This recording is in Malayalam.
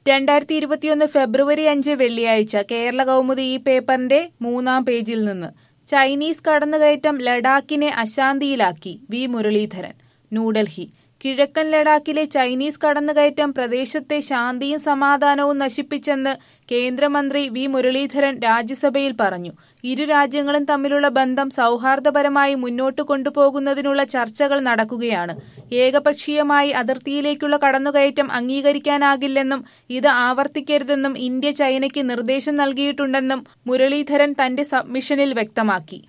രണ്ടായിരത്തി ഇരുപത്തിയൊന്ന് ഫെബ്രുവരി അഞ്ച് വെള്ളിയാഴ്ച കേരള കൗമുദി ഈ പേപ്പറിന്റെ മൂന്നാം പേജിൽ നിന്ന് ചൈനീസ് കടന്നുകയറ്റം ലഡാക്കിനെ അശാന്തിയിലാക്കി വി മുരളീധരൻ ന്യൂഡൽഹി കിഴക്കൻ ലഡാക്കിലെ ചൈനീസ് കടന്നുകയറ്റം പ്രദേശത്തെ ശാന്തിയും സമാധാനവും നശിപ്പിച്ചെന്ന് കേന്ദ്രമന്ത്രി വി മുരളീധരൻ രാജ്യസഭയിൽ പറഞ്ഞു ഇരു രാജ്യങ്ങളും തമ്മിലുള്ള ബന്ധം സൗഹാർദ്ദപരമായി മുന്നോട്ട് കൊണ്ടുപോകുന്നതിനുള്ള ചർച്ചകൾ നടക്കുകയാണ് ഏകപക്ഷീയമായി അതിർത്തിയിലേക്കുള്ള കടന്നുകയറ്റം അംഗീകരിക്കാനാകില്ലെന്നും ഇത് ആവർത്തിക്കരുതെന്നും ഇന്ത്യ ചൈനയ്ക്ക് നിർദ്ദേശം നൽകിയിട്ടുണ്ടെന്നും മുരളീധരൻ തന്റെ സബ്മിഷനിൽ വ്യക്തമാക്കി